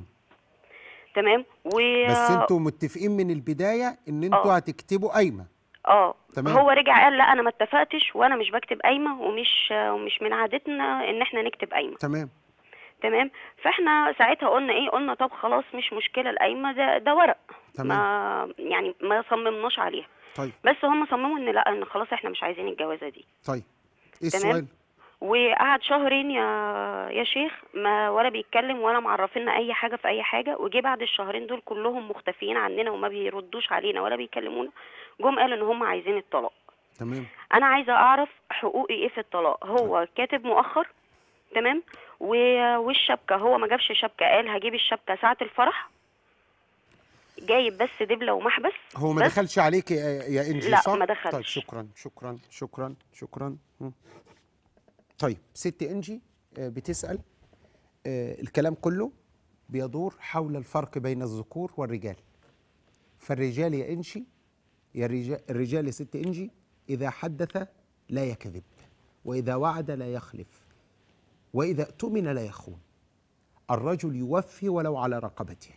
تمام و بس انتوا متفقين من البداية ان انتوا آه. هتكتبوا قايمة اه تمام. هو رجع قال لا انا ما اتفقتش وانا مش بكتب قايمة ومش ومش من عادتنا ان احنا نكتب قايمة تمام تمام فاحنا ساعتها قلنا ايه قلنا طب خلاص مش مشكله القايمه ده ده ورق تمام. ما يعني ما صممناش عليها طيب بس هم صمموا ان لا ان خلاص احنا مش عايزين الجوازه دي طيب ايه تمام. السؤال وقعد شهرين يا يا شيخ ما ولا بيتكلم ولا معرفنا اي حاجه في اي حاجه وجي بعد الشهرين دول كلهم مختفيين عننا وما بيردوش علينا ولا بيكلمونا جم قالوا ان هم عايزين الطلاق تمام انا عايزه اعرف حقوقي ايه في الطلاق هو كاتب مؤخر تمام و- والشبكه هو ما جابش شبكه قال هجيب الشبكه ساعه الفرح جايب بس دبله ومحبس هو ما بس دخلش عليك يا, يا انجي لا، صح؟ ما دخلش. طيب شكرا شكرا شكرا شكرا مم. طيب ست انجي آه، بتسأل آه، الكلام كله بيدور حول الفرق بين الذكور والرجال فالرجال يا انشي يا الرجال, الرجال يا ست انجي اذا حدث لا يكذب واذا وعد لا يخلف واذا اؤتمن لا يخون الرجل يوفي ولو على رقبته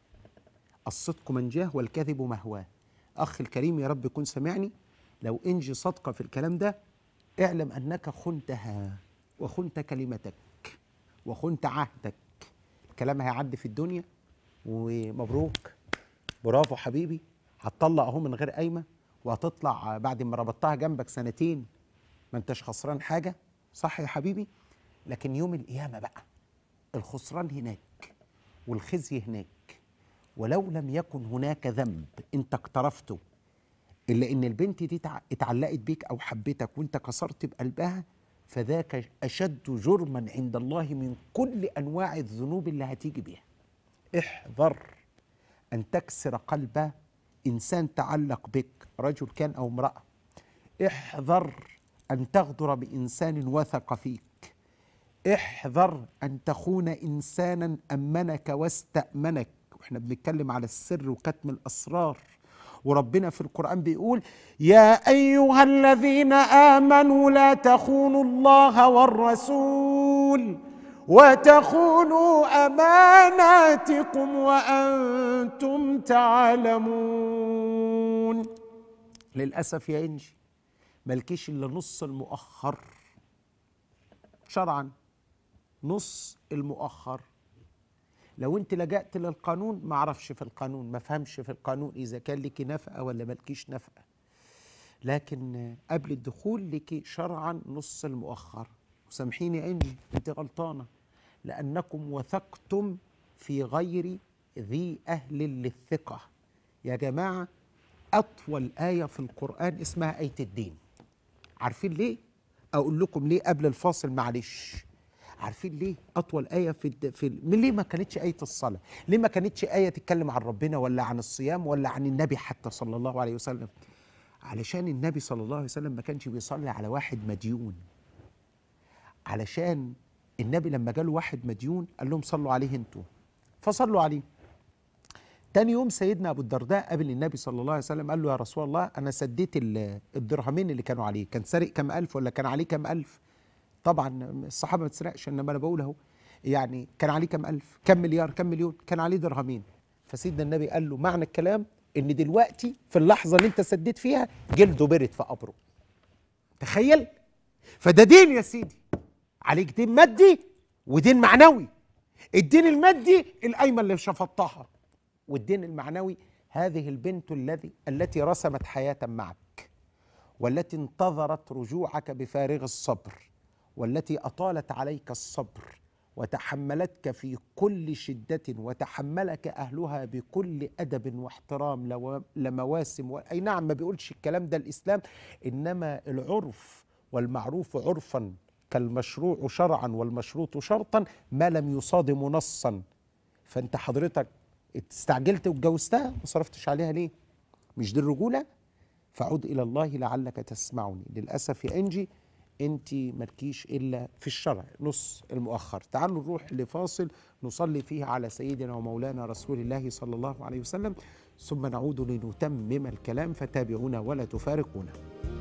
الصدق منجاه والكذب مهواه أخ الكريم يا رب يكون سمعني لو إنجي صدقة في الكلام ده اعلم أنك خنتها وخنت كلمتك وخنت عهدك الكلام هيعدي في الدنيا ومبروك برافو حبيبي هتطلق اهو من غير قايمه وهتطلع بعد ما ربطتها جنبك سنتين ما انتش خسران حاجه صح يا حبيبي لكن يوم القيامه بقى الخسران هناك والخزي هناك ولو لم يكن هناك ذنب انت اقترفته الا ان البنت دي تع- اتعلقت بيك او حبتك وانت كسرت بقلبها فذاك اشد جرما عند الله من كل انواع الذنوب اللي هتيجي بيها احذر ان تكسر قلب انسان تعلق بك رجل كان او امراه احذر ان تغدر بانسان وثق فيك احذر ان تخون انسانا امنك واستامنك واحنا بنتكلم على السر وكتم الاسرار وربنا في القران بيقول يا ايها الذين امنوا لا تخونوا الله والرسول وتخونوا اماناتكم وانتم تعلمون للاسف يا انجي ملكيش الا نص المؤخر شرعا نص المؤخر لو انت لجأت للقانون ما اعرفش في القانون ما فهمش في القانون اذا كان لك نفقه ولا مالكيش نفقه لكن قبل الدخول لك شرعا نص المؤخر وسامحيني يا انجي انت غلطانه لانكم وثقتم في غير ذي اهل للثقه يا جماعه اطول ايه في القران اسمها ايه الدين عارفين ليه اقول لكم ليه قبل الفاصل معلش عارفين ليه اطول ايه في الد... في ال- من ليه ما كانتش ايه الصلاه ليه ما كانتش ايه تتكلم عن ربنا ولا عن الصيام ولا عن النبي حتى صلى الله عليه وسلم علشان النبي صلى الله عليه وسلم ما كانش بيصلي على واحد مديون علشان النبي لما جاله واحد مديون قال لهم صلوا عليه انتوا فصلوا عليه تاني يوم سيدنا ابو الدرداء قابل النبي صلى الله عليه وسلم قال له يا رسول الله انا سديت ال- الدرهمين اللي كانوا عليه كان سارق كام الف ولا كان عليه كام الف طبعا الصحابه ما تسرقش انما انا بقول اهو يعني كان عليه كام الف كام مليار كام مليون كان عليه درهمين فسيدنا النبي قال له معنى الكلام ان دلوقتي في اللحظه اللي انت سديت فيها جلده برد في قبره تخيل فده دين يا سيدي عليك دين مادي ودين معنوي الدين المادي القايمه اللي شفطتها والدين المعنوي هذه البنت الذي التي رسمت حياه معك والتي انتظرت رجوعك بفارغ الصبر والتي اطالت عليك الصبر وتحملتك في كل شده وتحملك اهلها بكل ادب واحترام لو- لمواسم و... اي نعم ما بيقولش الكلام ده الاسلام انما العرف والمعروف عرفا كالمشروع شرعا والمشروط شرطا ما لم يصادم نصا فانت حضرتك استعجلت واتجوزتها ما صرفتش عليها ليه مش دي الرجوله فعد الى الله لعلك تسمعني للاسف يا انجي انت مالكيش الا في الشرع نص المؤخر تعالوا نروح لفاصل نصلي فيه على سيدنا ومولانا رسول الله صلى الله عليه وسلم ثم نعود لنتمم الكلام فتابعونا ولا تفارقونا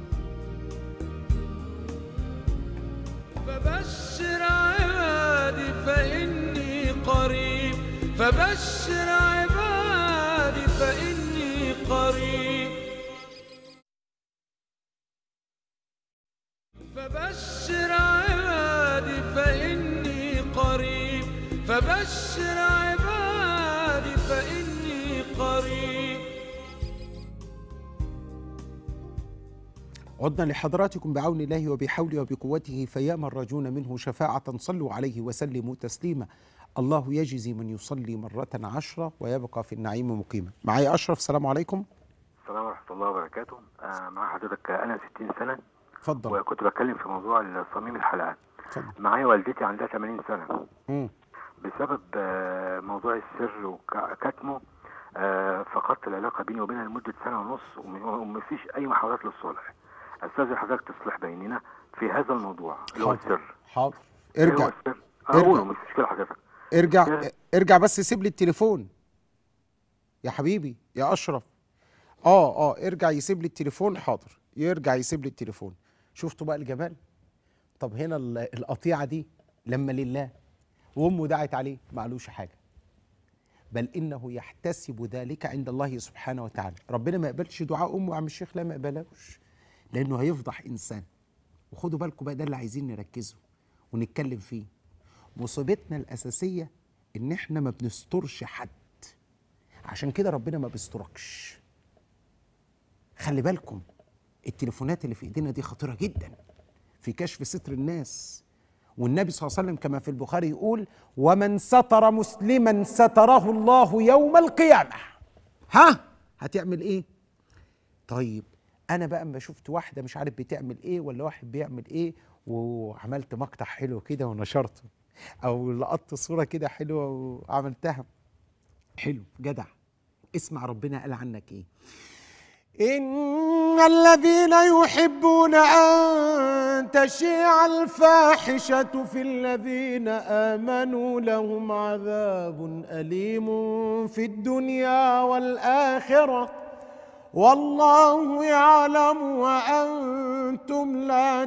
فبشر عبادي فإني قريب فبشر عبادي فإني قريب فبشر عبادي فإني قريب فبشر عبادي فإني قريب عدنا لحضراتكم بعون الله وبحوله وبقوته فيا من رجون منه شفاعة صلوا عليه وسلموا تسليما الله يجزي من يصلي مرة عشرة ويبقى في النعيم مقيما معايا أشرف السلام عليكم السلام ورحمة الله وبركاته آه مع حضرتك أنا 60 سنة اتفضل وكنت بتكلم في موضوع صميم الحلقات اتفضل معايا والدتي عندها 80 سنة مم. بسبب آه موضوع السر وكتمه آه فقدت العلاقة بيني وبينها لمدة سنة ونص وم- ومفيش أي محاولات للصلح أستاذ حضرتك تصلح بيننا في هذا الموضوع اللي هو حاضر. السر حاضر إيه هو ارجع السر؟ ارجع. أقوله مش مشكلة حضرتك ارجع إيه؟ ارجع بس سيب لي التليفون يا حبيبي يا أشرف اه اه ارجع يسيب لي التليفون حاضر يرجع يسيب لي التليفون شفتوا بقى الجمال طب هنا ال- القطيعة دي لما لله وامه دعت عليه ما قالوش حاجه بل انه يحتسب ذلك عند الله سبحانه وتعالى ربنا ما يقبلش دعاء امه عم الشيخ لا ما يقبلوش لانه هيفضح انسان وخدوا بالكم بقى ده اللي عايزين نركزه ونتكلم فيه مصيبتنا الاساسيه ان احنا ما بنسترش حد عشان كده ربنا ما بيستركش خلي بالكم التليفونات اللي في ايدينا دي خطيره جدا في كشف ستر الناس والنبي صلى الله عليه وسلم كما في البخاري يقول ومن ستر مسلما ستره الله يوم القيامه ها هتعمل ايه طيب انا بقى اما شفت واحده مش عارف بتعمل ايه ولا واحد بيعمل ايه وعملت مقطع حلو كده ونشرته او لقطت صوره كده حلوه وعملتها حلو جدع اسمع ربنا قال عنك ايه إن الذين يحبون أن تشيع الفاحشة في الذين آمنوا لهم عذاب أليم في الدنيا والآخرة والله يعلم وأنتم لا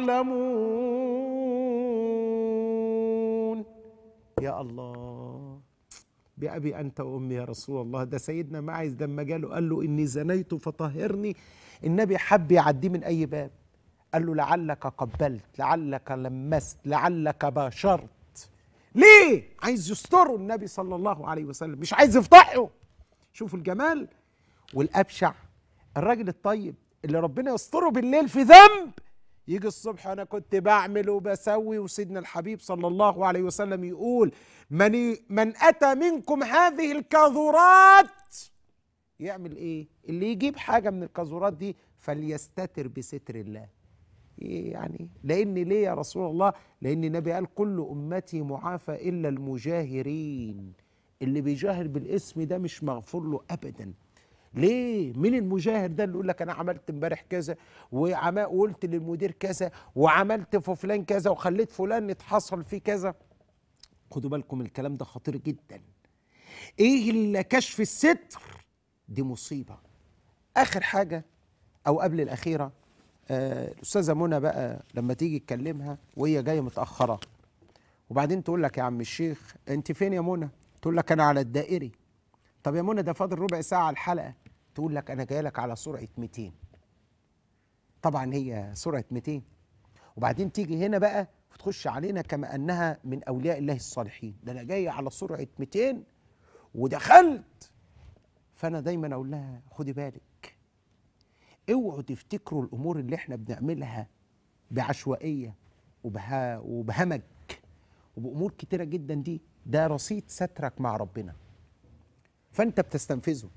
تعلمون يا الله بأبي أنت وأمي يا رسول الله ده سيدنا معز لما جاله قال له إني زنيت فطهرني النبي حب يعديه من أي باب قال له لعلك قبلت لعلك لمست لعلك باشرت ليه عايز يستره النبي صلى الله عليه وسلم مش عايز يفضحه شوفوا الجمال والأبشع الراجل الطيب اللي ربنا يستره بالليل في ذنب يجي الصبح انا كنت بعمل وبسوي وسيدنا الحبيب صلى الله عليه وسلم يقول من من اتى منكم هذه الكاذورات يعمل ايه اللي يجيب حاجه من الكاذورات دي فليستتر بستر الله إيه يعني لان ليه يا رسول الله لان النبي قال كل امتي معافى الا المجاهرين اللي بيجاهر بالاسم ده مش مغفور له ابدا ليه؟ مين المجاهر ده اللي يقول لك انا عملت امبارح كذا وعما وقلت للمدير كذا وعملت في فلان كذا وخليت فلان يتحصل فيه كذا خدوا بالكم الكلام ده خطير جدا ايه اللي كشف الستر دي مصيبه اخر حاجه او قبل الاخيره آه الاستاذه منى بقى لما تيجي تكلمها وهي جايه متاخره وبعدين تقول لك يا عم الشيخ انت فين يا منى تقول لك انا على الدائري طب يا منى ده فاضل ربع ساعه على الحلقه تقول لك انا جاي لك على سرعه 200 طبعا هي سرعه 200 وبعدين تيجي هنا بقى وتخش علينا كما انها من اولياء الله الصالحين ده انا جاي على سرعه 200 ودخلت فانا دايما اقول لها خدي بالك اوعوا تفتكروا الامور اللي احنا بنعملها بعشوائيه وبها وبهمج وبامور كتيره جدا دي ده رصيد سترك مع ربنا فانت بتستنفذه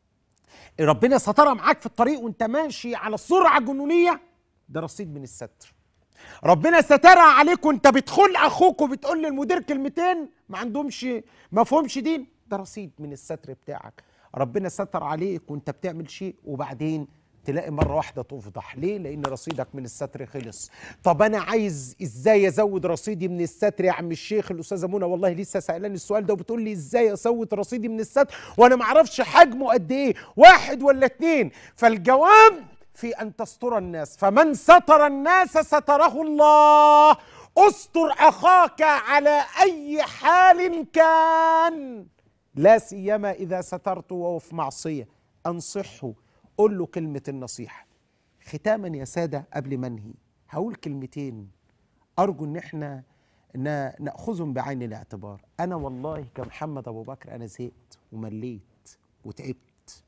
ربنا سترها معاك في الطريق وانت ماشي على سرعه جنونيه ده رصيد من الستر ربنا سترها عليك وانت بتخل اخوك وبتقول للمدير كلمتين ما عندهمش ما فهمش دين ده رصيد من الستر بتاعك ربنا ستر عليك وانت بتعمل شيء وبعدين تلاقي مرة واحدة تفضح ليه؟ لأن رصيدك من الستر خلص طب أنا عايز إزاي أزود رصيدي من الستر يا عم الشيخ الأستاذة منى والله لسه سألاني السؤال ده وبتقول لي إزاي أزود رصيدي من الستر وأنا معرفش حجمه قد إيه واحد ولا اتنين فالجواب في أن تستر الناس فمن ستر الناس ستره الله استر أخاك على أي حال كان لا سيما إذا سترته وهو في معصية أنصحه قول له كلمة النصيحة ختاما يا سادة قبل ما انهي هقول كلمتين أرجو إن احنا نا- نأخذهم بعين الاعتبار أنا والله كمحمد أبو بكر أنا زهقت ومليت وتعبت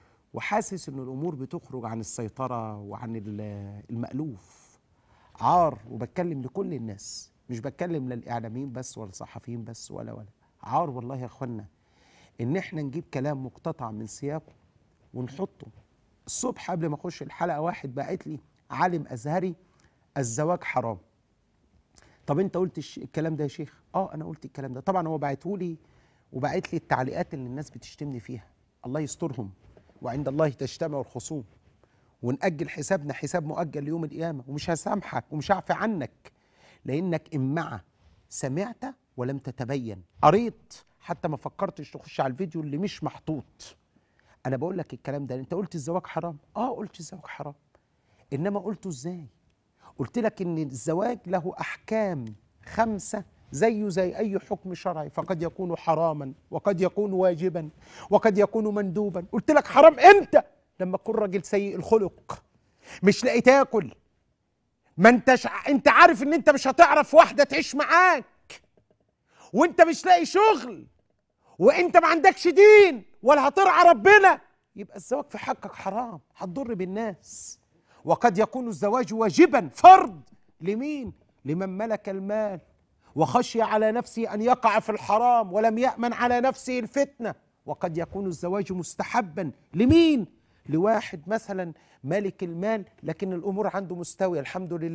وحاسس إن الأمور بتخرج عن السيطرة وعن ال- المألوف عار وبتكلم لكل الناس مش بتكلم للإعلاميين بس ولا الصحفيين بس ولا ولا عار والله يا إخوانا إن احنا نجيب كلام مقتطع من سياقه ونحطه الصبح قبل ما اخش الحلقه واحد بعت لي عالم ازهري الزواج حرام طب انت قلت الش- الكلام ده يا شيخ اه انا قلت الكلام ده طبعا هو بعته لي وبعت لي التعليقات اللي الناس بتشتمني فيها الله يسترهم وعند الله تجتمع الخصوم ونأجل حسابنا حساب مؤجل ليوم القيامة ومش هسامحك ومش هعفي عنك لأنك إمعة سمعت ولم تتبين قريت حتى ما فكرتش تخش على الفيديو اللي مش محطوط انا بقول لك الكلام ده انت قلت الزواج حرام اه قلت الزواج حرام انما قلته ازاي قلت لك ان الزواج له احكام خمسه زيه زي اي حكم شرعي فقد يكون حراما وقد يكون واجبا وقد يكون مندوبا قلت لك حرام امتى لما تكون راجل سيء الخلق مش لاقي تاكل ما انتش ع- انت عارف ان انت مش هتعرف واحده تعيش معاك وانت مش لاقي شغل وانت ما عندكش دين ولا هترعى ربنا يبقى الزواج في حقك حرام هتضر بالناس وقد يكون الزواج واجبا فرض لمين لمن ملك المال وخشي على نفسه ان يقع في الحرام ولم يامن على نفسه الفتنه وقد يكون الزواج مستحبا لمين لواحد مثلا مالك المال لكن الامور عنده مستويه الحمد لله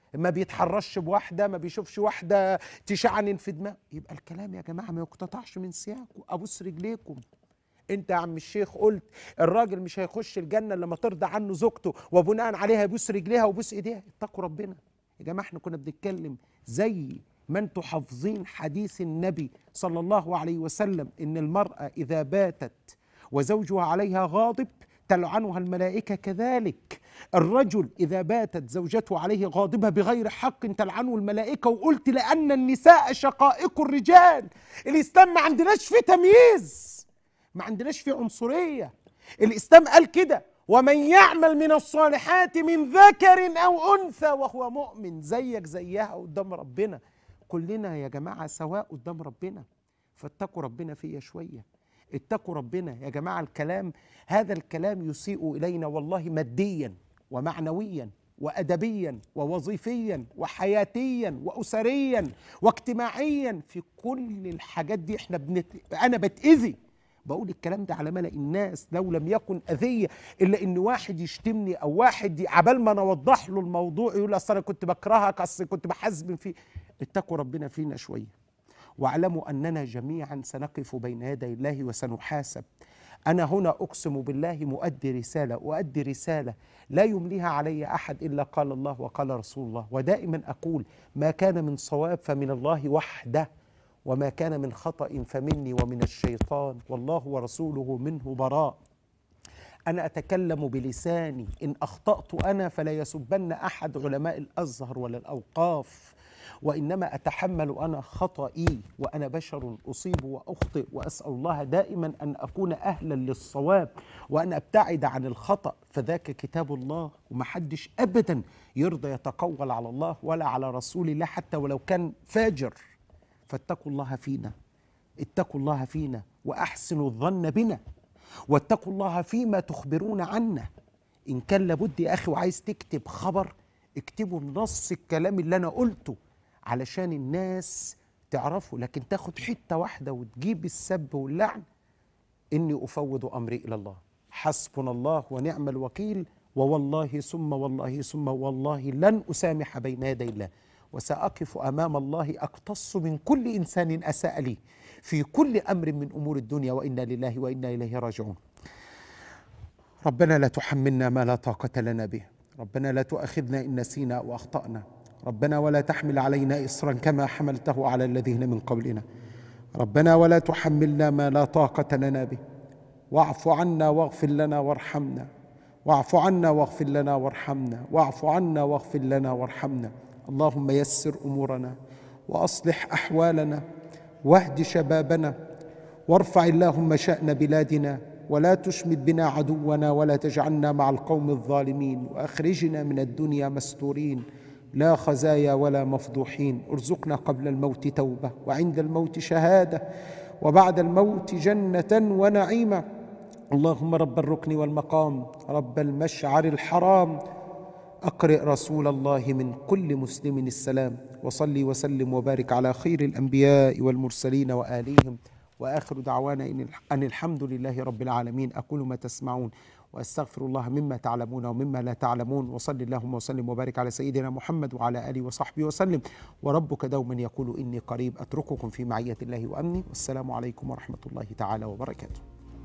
ما بيتحرش بواحده ما بيشوفش واحده تشعنن في دماغه يبقى الكلام يا جماعه ما يقتطعش من سياقه ابوس رجليكم انت يا عم الشيخ قلت الراجل مش هيخش الجنه لما ترضى عنه زوجته وبناء عليها يبوس رجليها ويبوس ايديها اتقوا ربنا يا جماعه احنا كنا بنتكلم زي ما انتوا حافظين حديث النبي صلى الله عليه وسلم ان المراه اذا باتت وزوجها عليها غاضب تلعنها الملائكه كذلك الرجل اذا باتت زوجته عليه غاضبه بغير حق تلعنه الملائكه وقلت لان النساء شقائق الرجال الاسلام ما عندناش فيه تمييز ما عندناش فيه عنصريه الاسلام قال كده ومن يعمل من الصالحات من ذكر او انثى وهو مؤمن زيك زيها قدام ربنا كلنا يا جماعه سواء قدام ربنا فاتقوا ربنا فيا شويه اتقوا ربنا يا جماعه الكلام هذا الكلام يسيء الينا والله ماديا ومعنويا وادبيا ووظيفيا وحياتيا واسريا واجتماعيا في كل الحاجات دي احنا بنت... انا بتاذي بقول الكلام ده على ملأ الناس لو لم يكن أذية إلا إن واحد يشتمني أو واحد ي- عبال ما أنا أوضح له الموضوع يقول أصل أنا كنت بكرهك أصل كنت بحزم فيه اتقوا ربنا فينا شوية واعلموا أننا جميعا سنقف بين يدي الله وسنحاسب أنا هنا أقسم بالله مؤدي رسالة أؤدي رسالة لا يمليها علي أحد إلا قال الله وقال رسول الله ودائما أقول ما كان من صواب فمن الله وحده وما كان من خطأ فمني ومن الشيطان والله ورسوله منه براء أنا أتكلم بلساني إن أخطأت أنا فلا يسبن أحد علماء الأزهر ولا الأوقاف وإنما أتحمل أنا خطئي وأنا بشر أصيب وأخطئ وأسأل الله دائما أن أكون أهلا للصواب وأن أبتعد عن الخطأ فذاك كتاب الله ومحدش أبدا يرضى يتقول على الله ولا على رسول الله حتى ولو كان فاجر فاتقوا الله فينا اتقوا الله فينا واحسنوا الظن بنا واتقوا الله فيما تخبرون عنا ان كان لابد يا اخي وعايز تكتب خبر اكتبوا نص الكلام اللي انا قلته علشان الناس تعرفه لكن تاخد حته واحده وتجيب السب واللعن اني افوض امري الى الله حسبنا الله ونعم الوكيل ووالله ثم والله ثم والله لن اسامح بين يدي الله وساقف امام الله اقتص من كل انسان اساء لي في كل امر من امور الدنيا وانا لله وانا اليه راجعون ربنا لا تحملنا ما لا طاقه لنا به ربنا لا تؤاخذنا ان نسينا او اخطانا ربنا ولا تحمل علينا اصرا كما حملته على الذين من قبلنا ربنا ولا تحملنا ما لا طاقه لنا به واعف عنا واغفر لنا وارحمنا واعف عنا واغفر لنا وارحمنا واعف عنا واغفر لنا وارحمنا اللهم يسر امورنا واصلح احوالنا واهد شبابنا وارفع اللهم شان بلادنا ولا تشمت بنا عدونا ولا تجعلنا مع القوم الظالمين واخرجنا من الدنيا مستورين لا خزايا ولا مفضوحين ارزقنا قبل الموت توبه وعند الموت شهاده وبعد الموت جنه ونعيما اللهم رب الركن والمقام رب المشعر الحرام اقرئ رسول الله من كل مسلم السلام وصلي وسلم وبارك على خير الانبياء والمرسلين واليهم واخر دعوانا ان ان الحمد لله رب العالمين اقول ما تسمعون واستغفر الله مما تعلمون ومما لا تعلمون وصلي اللهم وسلم وبارك على سيدنا محمد وعلى اله وصحبه وسلم وربك دوما يقول اني قريب اترككم في معيه الله وامني والسلام عليكم ورحمه الله تعالى وبركاته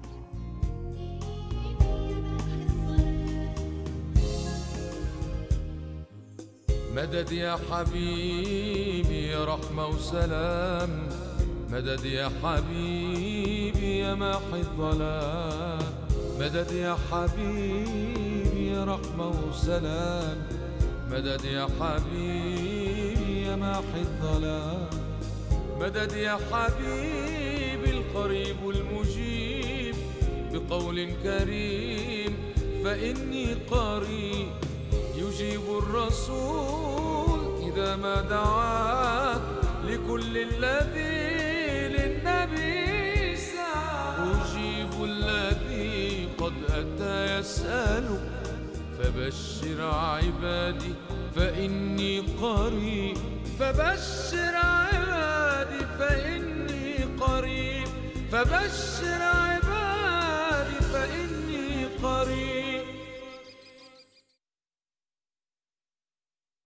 مدد يا حبيبي يا رحمة وسلام مدد يا حبيبي يا ماحي الظلام مدد يا حبيبي يا رحمة وسلام مدد يا حبيبي يا ماحي الظلام مدد يا حبيبي القريب المجيب بقول كريم فإني قريب يجيب الرسول إذا ما دعاه لكل الذي للنبي سعى أجيب الذي قد أتى يسألك فبشر عبادي فإني قريب فبشر عبادي فإني قريب فبشر